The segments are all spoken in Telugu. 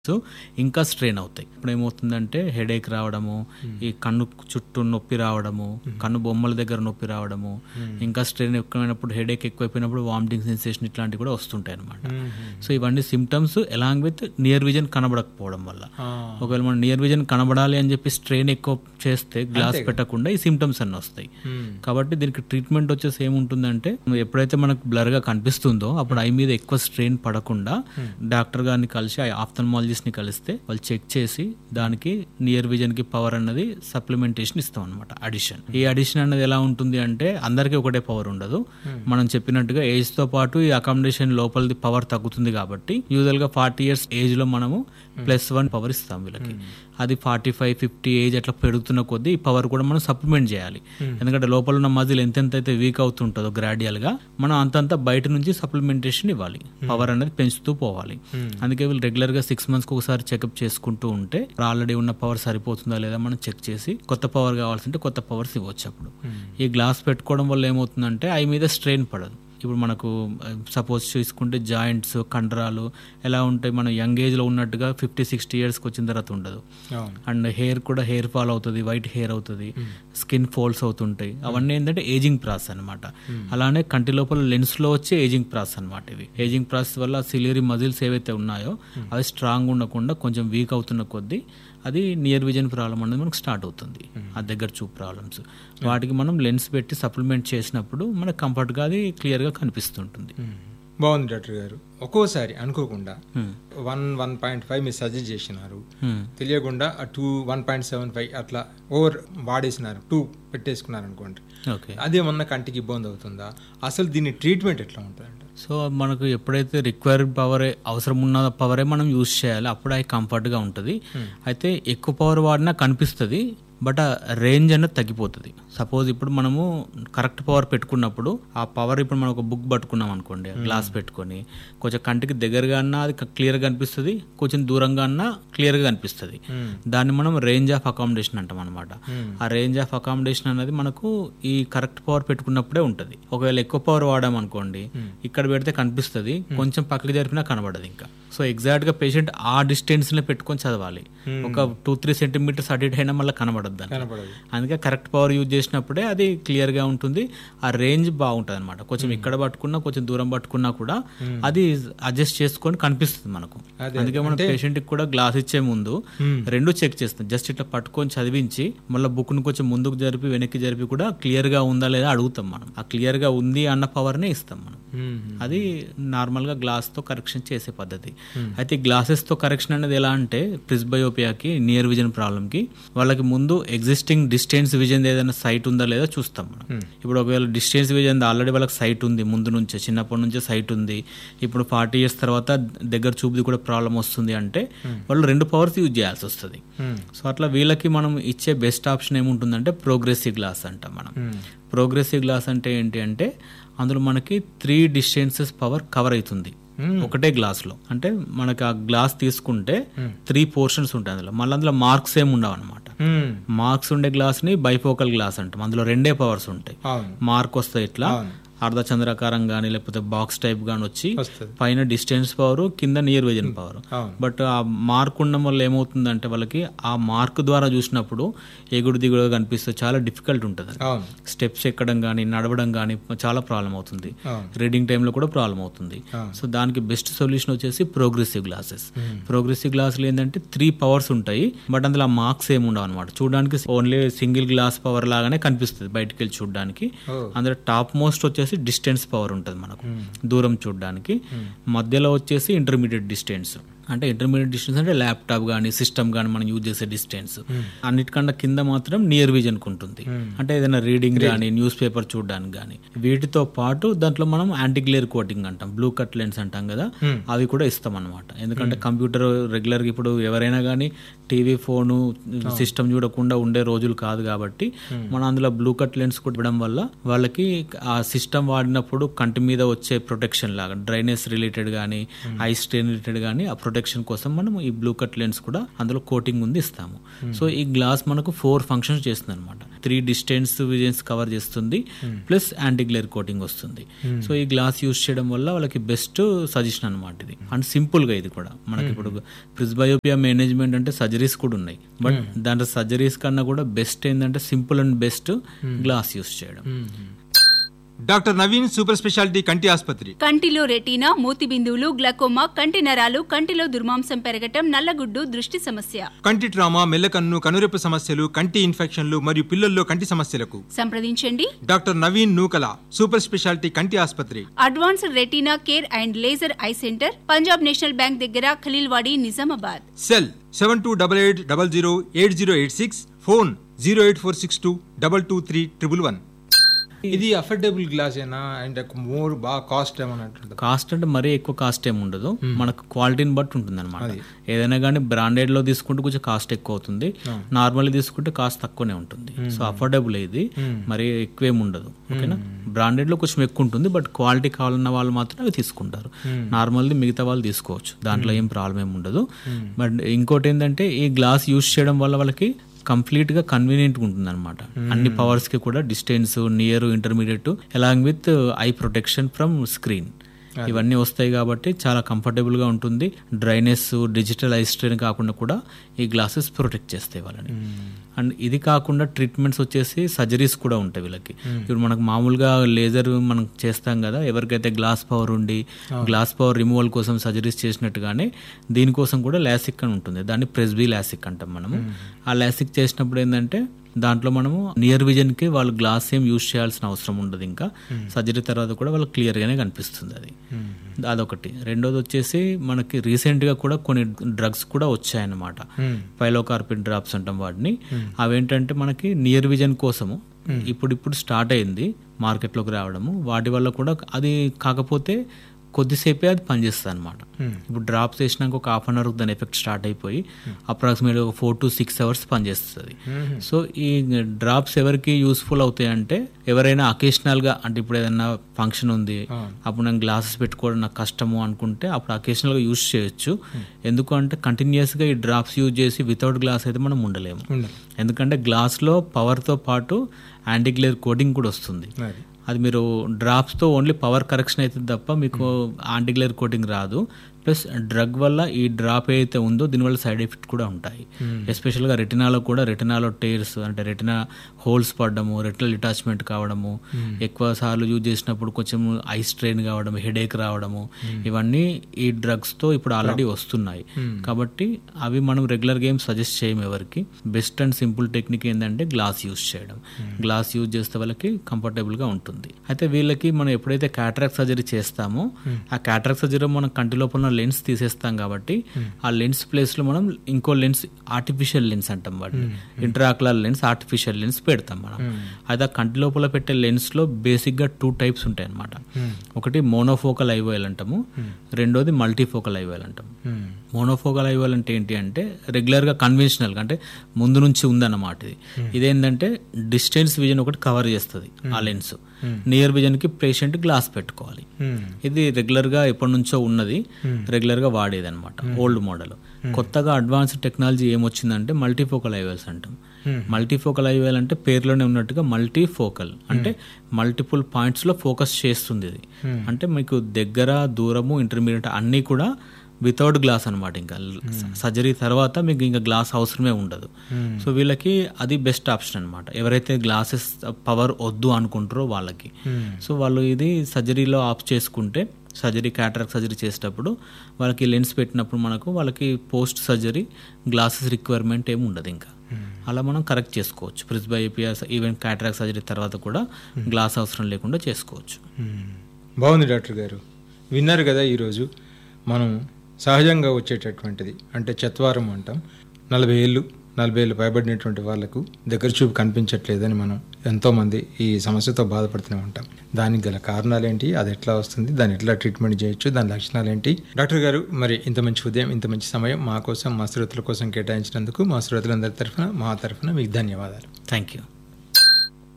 సో ఇంకా స్ట్రెయిన్ అవుతాయి ఇప్పుడు ఏమవుతుందంటే హెడేక్ రావడము ఈ కన్ను చుట్టూ నొప్పి రావడము కన్ను బొమ్మల దగ్గర నొప్పి రావడము ఇంకా స్ట్రెయిన్ ఎక్కువైనప్పుడు హెడేక్ ఎక్కువైపోయినప్పుడు వామిటింగ్ సెన్సేషన్ ఇట్లాంటివి కూడా వస్తుంటాయి అనమాట సో ఇవన్నీ symptoms along with near vision కనబడకపోవడం వల్ల ఒకవేళ మనం నియర్ విజన్ కనబడాలి అని చెప్పి స్ట్రెయిన్ ఎక్కువ చేస్తే గ్లాస్ పెట్టకుండా ఈ సిమ్టమ్స్ అన్నీ వస్తాయి కాబట్టి దీనికి ట్రీట్మెంట్ వచ్చేసి ఏముంటుందంటే ఎప్పుడైతే మనకు బ్లర్ గా కనిపిస్తుందో అప్పుడు ఐ మీద ఎక్కువ స్ట్రెయిన్ పడకుండా డాక్టర్ గారిని కలిసి ఆప్థల్మాలజిస్ట్ ని కలిస్తే వాళ్ళు చెక్ చేసి దానికి నియర్ విజన్ కి పవర్ అన్నది సప్లిమెంటేషన్ ఇస్తాం అనమాట అడిషన్ ఈ అడిషన్ అన్నది ఎలా ఉంటుంది అంటే అందరికీ ఒకటే పవర్ ఉండదు మనం చెప్పినట్టుగా ఏజ్ తో పాటు ఈ అకామిడేషన్ లోపలిది పవర్ తగ్గుతుంది కాబట్టి యూజువల్ గా ఫార్టీ ఇయర్స్ ఏజ్ లో మనము ప్లస్ వన్ పవర్ ఇస్తాం వీళ్ళకి అది ఫార్టీ ఫైవ్ ఫిఫ్టీ ఏజ్ అట్లా పెరుగుతున్న కొద్దీ ఈ పవర్ కూడా మనం సప్లిమెంట్ చేయాలి ఎందుకంటే లోపల ఉన్న మజిల్ ఎంతెంత అయితే వీక్ అవుతుంటుందో గ్రాడ్యువల్ గా మనం అంతంత బయట నుంచి సప్లిమెంటేషన్ ఇవ్వాలి పవర్ అనేది పెంచుతూ పోవాలి అందుకే వీళ్ళు రెగ్యులర్ గా సిక్స్ మంత్స్ కి ఒకసారి చెకప్ చేసుకుంటూ ఉంటే ఆల్రెడీ ఉన్న పవర్ సరిపోతుందా లేదా మనం చెక్ చేసి కొత్త పవర్ కావాల్సింటే కొత్త పవర్స్ ఇవ్వచ్చు అప్పుడు ఈ గ్లాస్ పెట్టుకోవడం వల్ల ఏమవుతుందంటే ఐ మీద స్ట్రెయిన్ పడదు ఇప్పుడు మనకు సపోజ్ చూసుకుంటే జాయింట్స్ కండరాలు ఎలా ఉంటాయి మనం యంగ్ ఏజ్ లో ఉన్నట్టుగా ఫిఫ్టీ సిక్స్టీ ఇయర్స్కి వచ్చిన తర్వాత ఉండదు అండ్ హెయిర్ కూడా హెయిర్ ఫాల్ అవుతుంది వైట్ హెయిర్ అవుతుంది స్కిన్ ఫోల్స్ అవుతుంటాయి అవన్నీ ఏంటంటే ఏజింగ్ ప్రాసెస్ అనమాట అలానే కంటి లోపల లెన్స్ లో వచ్చే ఏజింగ్ ప్రాసెస్ అనమాట ఇవి ఏజింగ్ ప్రాసెస్ వల్ల సిలియరీ మజిల్స్ ఏవైతే ఉన్నాయో అవి స్ట్రాంగ్ ఉండకుండా కొంచెం వీక్ అవుతున్న కొద్దీ అది నియర్ విజన్ ప్రాబ్లం అనేది మనకు స్టార్ట్ అవుతుంది ఆ దగ్గర చూపు ప్రాబ్లమ్స్ వాటికి మనం లెన్స్ పెట్టి సప్లిమెంట్ చేసినప్పుడు మనకు కంఫర్ట్గా అది క్లియర్గా కనిపిస్తుంటుంది బాగుంది డాక్టర్ గారు ఒక్కోసారి అనుకోకుండా వన్ వన్ పాయింట్ ఫైవ్ మీరు సజెస్ట్ చేసినారు తెలియకుండా two one point seven five అట్లా ఓవర్ వాడేసినారు టూ పెట్టేసుకున్నారు అనుకోండి ఓకే అదేమన్నా కంటికి ఇబ్బంది అవుతుందా అసలు దీని ట్రీట్మెంట్ ఎట్లా ఉంటుందంట సో మనకు ఎప్పుడైతే రిక్వైర్డ్ పవర్ అవసరం ఉన్న పవరే మనం యూజ్ చేయాలి అప్పుడు అది కంఫర్ట్గా ఉంటుంది అయితే ఎక్కువ పవర్ వాడినా కనిపిస్తుంది బట్ ఆ రేంజ్ అనేది తగ్గిపోతుంది సపోజ్ ఇప్పుడు మనము కరెక్ట్ పవర్ పెట్టుకున్నప్పుడు ఆ పవర్ ఇప్పుడు మనం ఒక బుక్ పట్టుకున్నాం అనుకోండి గ్లాస్ పెట్టుకొని కొంచెం కంటికి దగ్గరగా అన్నా అది క్లియర్గా కనిపిస్తుంది కొంచెం దూరంగా అన్నా క్లియర్గా కనిపిస్తుంది దాన్ని మనం రేంజ్ ఆఫ్ అకామిడేషన్ అంటాం అనమాట ఆ రేంజ్ ఆఫ్ అకామిడేషన్ అనేది మనకు ఈ కరెక్ట్ పవర్ పెట్టుకున్నప్పుడే ఉంటుంది ఒకవేళ ఎక్కువ పవర్ వాడామనుకోండి ఇక్కడ పెడితే కనిపిస్తుంది కొంచెం పక్కకి జరిపినా కనబడదు ఇంకా సో ఎగ్జాక్ట్ గా పేషెంట్ ఆ డిస్టెన్స్ లో పెట్టుకొని చదవాలి ఒక టూ త్రీ సెంటీమీటర్స్ అటు ఇటు అయినా మళ్ళీ కనబడదు దానికి. కనపడదు అందుకే కరెక్ట్ పవర్ యూజ్ చేసినప్పుడే అది క్లియర్ గా ఉంటుంది ఆ రేంజ్ బాగుంటుంది అనమాట కొంచెం ఇక్కడ పట్టుకున్నా కొంచెం దూరం పట్టుకున్నా కూడా అది అడ్జస్ట్ చేసుకొని కనిపిస్తుంది మనకు అదే, అందుకే మనం పేషెంట్ కి కూడా గ్లాస్ ఇచ్చే ముందు రెండు చెక్ చేస్తాం జస్ట్ ఇట్లా పట్టుకొని చదివించి మళ్ళీ బుక్ ను కొంచెం ముందుకు జరిపి వెనక్కి జరిపి కూడా క్లియర్ గా ఉందా లేదా అడుగుతాం మనం ఆ క్లియర్ గా ఉంది అన్న పవర్ నే ఇస్తాం మనం అది నార్మల్ గా గ్లాస్ తో కరెక్షన్ చేసే పద్ధతి అయితే గ్లాసెస్ తో కరెక్షన్ అనేది ఎలా అంటే ప్రిస్బయోపియాకి నియర్ విజన్ ప్రాబ్లమ్ కి వాళ్ళకి ముందు ఎగ్జిస్టింగ్ డిస్టెన్స్ విజన్ ఏదైనా సైట్ ఉందా లేదా చూస్తాం మనం ఇప్పుడు ఒకవేళ డిస్టెన్స్ విజన్ ఆల్రెడీ వాళ్ళకి సైట్ ఉంది ముందు నుంచే చిన్నప్పటి నుంచే సైట్ ఉంది ఇప్పుడు ఫార్టీ ఇయర్స్ తర్వాత దగ్గర చూపుది కూడా ప్రాబ్లం వస్తుంది అంటే వాళ్ళు రెండు పవర్స్ యూజ్ చేయాల్సి వస్తుంది సో అట్లా వీళ్ళకి మనం ఇచ్చే బెస్ట్ ఆప్షన్ ఏముంటుందంటే ప్రోగ్రెసివ్ గ్లాస్ అంటాం మనం ప్రోగ్రెసివ్ గ్లాస్ అంటే ఏంటి అంటే అందులో మనకి త్రీ డిస్టెన్సెస్ పవర్ కవర్ అవుతుంది ఒకటే గ్లాస్ లో అంటే మనకి ఆ గ్లాస్ తీసుకుంటే త్రీ పోర్షన్స్ ఉంటాయి అందులో మళ్ళీ అందులో మార్క్స్ ఏమి ఉండవు అనమాట మార్క్స్ ఉండే గ్లాస్ ని బైఫోకల్ గ్లాస్ అంటాం అందులో రెండే పవర్స్ ఉంటాయి అవును మార్క్ వస్తాయి ఇట్లా అవును అర్ధచంద్రాకారం కానీ లేకపోతే బాక్స్ టైప్ గాని వచ్చి వస్తుంది పైన డిస్టెన్స్ పవర్ కింద నియర్ విజన్ పవర్ అవును బట్ ఆ మార్క్ ఉండడం వల్ల ఏమవుతుందంటే వాళ్ళకి ఆ మార్క్ ద్వారా చూసినప్పుడు ఎగుడు దిగుడు కనిపిస్తే చాలా డిఫికల్ట్ ఉంటుంది అవును స్టెప్స్ ఎక్కడం కానీ నడవడం కానీ చాలా ప్రాబ్లం అవుతుంది అవును రీడింగ్ టైంలో కూడా ప్రాబ్లం అవుతుంది అవును. సో దానికి బెస్ట్ సొల్యూషన్ వచ్చేసి ప్రోగ్రెసివ్ గ్లాసెస్ ప్రోగ్రెసివ్ గ్లాసులు ఏంటంటే త్రీ పవర్స్ ఉంటాయి బట్ అందులో ఆ మార్క్స్ ఏమి ఉండవు అనమాట చూడడానికి ఓన్లీ సింగిల్ గ్లాస్ పవర్ లాగానే కనిపిస్తుంది బయటికి వెళ్ళి చూడడానికి ఓ అందులో టాప్ మోస్ట్ వచ్చేసి డిస్టెన్స్ పవర్ ఉంటుంది మనకు దూరం చూడడానికి మధ్యలో వచ్చేసి ఇంటర్మీడియట్ డిస్టెన్స్ అంటే ఇంటర్మీడియట్ డిస్టెన్స్ అంటే ల్యాప్టాప్ కానీ సిస్టమ్ కానీ మనం యూజ్ చేసే డిస్టెన్స్ అన్నిటికన్నా కింద మాత్రం నియర్ విజన్ ఉంటుంది అంటే ఏదైనా రీడింగ్ కానీ న్యూస్ పేపర్ చూడడానికి కానీ వీటితో పాటు దాంట్లో మనం యాంటీ గ్లేర్ కోటింగ్ అంటాం బ్లూ కట్ లెన్స్ అంటాం కదా అవి కూడా ఇస్తాం అనమాట ఎందుకంటే కంప్యూటర్ రెగ్యులర్ ఇప్పుడు ఎవరైనా కానీ టీవీ ఫోను సిస్టమ్ చూడకుండా ఉండే రోజులు కాదు కాబట్టి మనం అందులో బ్లూ కట్ లెన్స్ కూడా ఇవ్వడం వల్ల వాళ్ళకి ఆ సిస్టమ్ వాడినప్పుడు కంటి మీద వచ్చే ప్రొటెక్షన్ లాగా డ్రైనెస్ రిలేటెడ్ కానీ ఐ స్ట్రెయిన్ రిలేటెడ్ కానీ ఆ ప్రొటెక్షన్ ప్రొటెక్షన్ కోసం మనం ఈ బ్లూ కట్ లెన్స్ కూడా అందులో కోటింగ్ ఉంది ఇస్తాము సో ఈ గ్లాస్ మనకు ఫోర్ ఫంక్షన్స్ చేస్తుంది అనమాట త్రీ డిస్టెన్స్ విజన్స్ కవర్ చేస్తుంది ప్లస్ యాంటీ గ్లేర్ కోటింగ్ వస్తుంది సో ఈ గ్లాస్ యూస్ చేయడం వల్ల వాళ్ళకి బెస్ట్ సజెషన్ అనమాట ఇది అండ్ సింపుల్ గా ఇది కూడా మనకి ఇప్పుడు ప్రిస్బయోపియా మేనేజ్మెంట్ అంటే సర్జరీస్ కూడా ఉన్నాయి బట్ దాంట్లో సర్జరీస్ కన్నా కూడా బెస్ట్ ఏంటంటే simple and best glass use చేయడం డాక్టర్ నవీన్ సూపర్ స్పెషాలిటీ కంటి ఆసుపత్రి కంటిలో రెటీనా మూతి బిందువులు గ్లకోమా కంటి నరాలు కంటిలో దుర్మాంసం పెరగటం నల్లగుడ్డు దృష్టి సమస్య కంటి ట్రామా మెల్లకన్ను కనురెప్పు సమస్యలు కంటి ఇన్ఫెక్షన్లు మరియు పిల్లల్లో కంటి సమస్యలకు సంప్రదించండి doctor Naveen Nukala super speciality కంటి ఆసుపత్రి advanced retina care and laser eye centre Punjab National Bank దగ్గర Khaleelwadi Nizamabad cell seven two double eight double zero eight zero eight six phone zero eight four six two double two three triple one ఇది అఫోర్డబుల్ గ్లాస్ ఏనా అండ్ మోర్ బాగా కాస్ట్ ఏమన్నా కాస్ట్ అంటే మరీ ఎక్కువ కాస్ట్ ఏమి ఉండదు మనకు క్వాలిటీని బట్టి ఉంటుంది అనమాట ఏదైనా కానీ బ్రాండెడ్ లో తీసుకుంటే కొంచెం కాస్ట్ ఎక్కువ అవుతుంది నార్మల్ తీసుకుంటే కాస్ట్ తక్కువనే ఉంటుంది సో అఫోర్డబుల్ ఇది మరి ఎక్కువ ఏమి ఉండదు ఓకేనా బ్రాండెడ్ లో కొంచెం ఎక్కువ ఉంటుంది బట్ క్వాలిటీ కావాలన్న వాళ్ళు మాత్రం అవి తీసుకుంటారు నార్మల్ది మిగతా వాళ్ళు తీసుకోవచ్చు దాంట్లో ఏం ప్రాబ్లం ఏమి ఉండదు బట్ ఇంకోటి ఏంటంటే ఈ గ్లాస్ యూస్ చేయడం వల్ల వాళ్ళకి కంప్లీట్ గా కన్వీనియంట్ ఉంటుంది అనమాట అన్ని పవర్స్ కి కూడా distance near intermediate along with eye protection from screen ఇవన్నీ వస్తాయి కాబట్టి చాలా కంఫర్టబుల్ గా ఉంటుంది డ్రైనెస్ డిజిటల్ ఐ స్ట్రెయిన్ కాకుండా కూడా ఈ గ్లాసెస్ ప్రొటెక్ట్ చేస్తాయి వాళ్ళని అండ్ ఇది కాకుండా ట్రీట్మెంట్స్ వచ్చేసి సర్జరీస్ కూడా ఉంటాయి వీళ్ళకి ఇప్పుడు మనకు మామూలుగా లేజర్ మనం చేస్తాం కదా ఎవరికైతే గ్లాస్ పవర్ ఉండి గ్లాస్ పవర్ రిమూవల్ కోసం సర్జరీస్ చేసినట్టుగానే దీనికోసం కూడా లాసిక్ అని ఉంటుంది దాన్ని ప్రెస్బీ లాసిక్ అంటాం మనము ఆ లాసిక్ చేసినప్పుడు ఏంటంటే దాంట్లో మనము నియర్ విజన్ కి వాళ్ళు గ్లాస్ ఏం యూజ్ చేయాల్సిన అవసరం ఉండదు ఇంకా సర్జరీ తర్వాత కూడా వాళ్ళకి క్లియర్ గానే కనిపిస్తుంది అది అదొకటి రెండోది వచ్చేసి మనకి రీసెంట్ గా కూడా కొన్ని డ్రగ్స్ కూడా వచ్చాయన్నమాట పైలోకార్పిన్ డ్రాప్స్ అంటాం వాటిని అవేంటంటే మనకి నియర్ విజన్ కోసము ఇప్పుడు ఇప్పుడు స్టార్ట్ అయింది మార్కెట్లోకి రావడము వాటి వల్ల కూడా అది కాకపోతే కొద్దిసేపే అది పనిచేస్తుంది అనమాట ఇప్పుడు డ్రాప్స్ వేసినాక ఒక హాఫ్ అన్ అవర్ దాని ఎఫెక్ట్ స్టార్ట్ అయిపోయి అప్రాక్సిమేట్ ఒక ఫోర్ టు సిక్స్ అవర్స్ పనిచేస్తుంది సో ఈ డ్రాప్స్ ఎవరికి యూస్ఫుల్ అవుతాయి అంటే ఎవరైనా అకేషనల్ గా అంటే ఇప్పుడు ఏదైనా ఫంక్షన్ ఉంది అప్పుడు నేను గ్లాసెస్ పెట్టుకోవడం నాకు కష్టము అనుకుంటే అప్పుడు అకేషనల్ గా యూస్ చేయొచ్చు ఎందుకు అంటే కంటిన్యూస్ గా ఈ డ్రాప్స్ యూజ్ చేసి వితౌట్ గ్లాస్ అయితే మనం ఉండలేము ఎందుకంటే గ్లాస్ లో పవర్ తో పాటు యాంటీ గ్లేర్ కోటింగ్ కూడా వస్తుంది అది మీరు డ్రాప్స్తో ఓన్లీ పవర్ కరెక్షన్ అవుతుంది తప్ప మీకు యాంటీగ్లేర్ కోటింగ్ రాదు ప్లస్ డ్రగ్ వల్ల ఈ డ్రాప్ ఏదైతే ఉందో దీనివల్ల సైడ్ ఎఫెక్ట్ కూడా ఉంటాయి ఎస్పెషల్గా రెటినాలో కూడా రెటినాలో టైర్స్ అంటే రెటినా హోల్స్ పడడము రెటినల్ డిటాచ్మెంట్ కావడము ఎక్కువ సార్లు యూజ్ చేసినప్పుడు కొంచెం ఐ స్ట్రెయిన్ కావడం హెడేక్ రావడము ఇవన్నీ ఈ డ్రగ్స్తో ఇప్పుడు ఆల్రెడీ వస్తున్నాయి కాబట్టి అవి మనం రెగ్యులర్గా ఏం సజెస్ట్ చేయము ఎవరికి బెస్ట్ అండ్ సింపుల్ టెక్నిక్ ఏంటంటే గ్లాస్ యూజ్ చేయడం గ్లాస్ యూజ్ చేస్తే వాళ్ళకి కంఫర్టబుల్గా ఉంటుంది అయితే వీళ్ళకి మనం ఎప్పుడైతే క్యాటరాక్ సర్జరీ చేస్తామో ఆ క్యాటరాక్ సర్జరీ మనం కంటి లోపల లెన్స్ తీసేస్తాం కాబట్టి ఆ లెన్స్ ప్లేస్ లో మనం ఇంకో లెన్స్ ఆర్టిఫిషియల్ లెన్స్ అంటాం వాటిని ఇంటరాక్యులర్ లెన్స్ ఆర్టిఫిషియల్ లెన్స్ పెడతాం మనం అయితే ఆ కంటి లోపల పెట్టే లెన్స్ లో బేసిక్ గా టూ టైప్స్ ఉంటాయి అనమాట ఒకటి మోనోఫోకల్ ఐవైల్ అంటాము రెండోది మల్టీఫోకల్ ఐవైల్ అంటాం మోనోఫోకల్ ఐవైల్ అంటే ఏంటి అంటే రెగ్యులర్ గా కన్వెన్షనల్ అంటే ముందు నుంచి ఉందన్నమాట ఇది ఇదేంటంటే డిస్టెన్స్ విజన్ ఒకటి కవర్ చేస్తుంది ఆ లెన్స్ నియర్ విజన్ కి పేషెంట్ గ్లాస్ పెట్టుకోవాలి ఇది రెగ్యులర్ గా ఎప్పటి నుంచో ఉన్నది రెగ్యులర్ గా వాడేది అనమాట ఓల్డ్ మోడల్ కొత్తగా అడ్వాన్స్డ్ టెక్నాలజీ ఏమొచ్చిందంటే మల్టీఫోకల్ ఐవైల్స్ అంటాం మల్టీఫోకల్ ఐవైల్ అంటే పేరులోనే ఉన్నట్టుగా మల్టీ ఫోకల్ అంటే మల్టిపుల్ పాయింట్స్ లో ఫోకస్ చేస్తుంది ఇది అంటే మీకు దగ్గర దూరము ఇంటర్మీడియట్ అన్నీ కూడా వితౌట్ గ్లాస్ అనమాట ఇంకా సర్జరీ తర్వాత మీకు ఇంకా గ్లాస్ అవసరమే ఉండదు సో వీళ్ళకి అది బెస్ట్ ఆప్షన్ అనమాట ఎవరైతే గ్లాసెస్ పవర్ వద్దు అనుకుంటారో వాళ్ళకి సో వాళ్ళు ఇది సర్జరీలో ఆఫ్ చేసుకుంటే సర్జరీ క్యాటరాక్ సర్జరీ చేసేటప్పుడు వాళ్ళకి లెన్స్ పెట్టినప్పుడు మనకు వాళ్ళకి పోస్ట్ సర్జరీ గ్లాసెస్ రిక్వైర్మెంట్ ఏమి ఉండదు ఇంకా అలా మనం కరెక్ట్ చేసుకోవచ్చు ప్రిస్బైపియాస్ ఈవెన్ క్యాటరాక్ సర్జరీ తర్వాత కూడా గ్లాస్ అవసరం లేకుండా చేసుకోవచ్చు బాగుంది డాక్టర్ గారు విన్నారు కదా ఈరోజు మనం సహజంగా వచ్చేటటువంటిది అంటే చత్వారం అంటాం నలభై ఏళ్ళు నలభై ఏళ్ళు పైబడినటువంటి వాళ్ళకు దగ్గర చూపు కనిపించట్లేదని మనం ఎంతోమంది ఈ సమస్యతో బాధపడుతూనే ఉంటాం దానికి గల కారణాలు ఏంటి అది ఎట్లా వస్తుంది దాన్ని ఎట్లా ట్రీట్మెంట్ చేయొచ్చు దాని లక్షణాలు ఏంటి డాక్టర్ గారు మరి ఇంత మంచి ఉదయం ఇంత మంచి సమయం మా కోసం మా శ్రోతల కోసం కేటాయించినందుకు మా శ్రోతలందరి తరఫున మా తరఫున మీకు ధన్యవాదాలు థ్యాంక్ యూ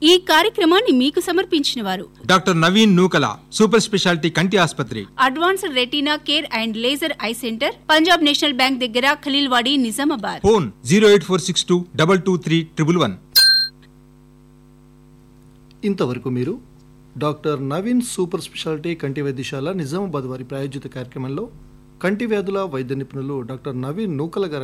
ఈ కార్యక్రమాన్ని మీకు సమర్పించిన వారు doctor Naveen Nukala super speciality కంటి ఆసుపత్రి advanced retina care and laser eye centre Punjab National Bank దగ్గర Khaleelwadi Nizamabad phone zero eight four six two double two three triple one ఇంతవరకు మీరు డాక్టర్ నవీన్ సూపర్ స్పెషాలిటీ కంటి వైద్యశాల నిజామాబాద్ వారి ప్రాయోజిత కార్యక్రమంలో కంటి వ్యాధుల వైద్య నిపుణులు డాక్టర్ నవీన్ నూకల గారి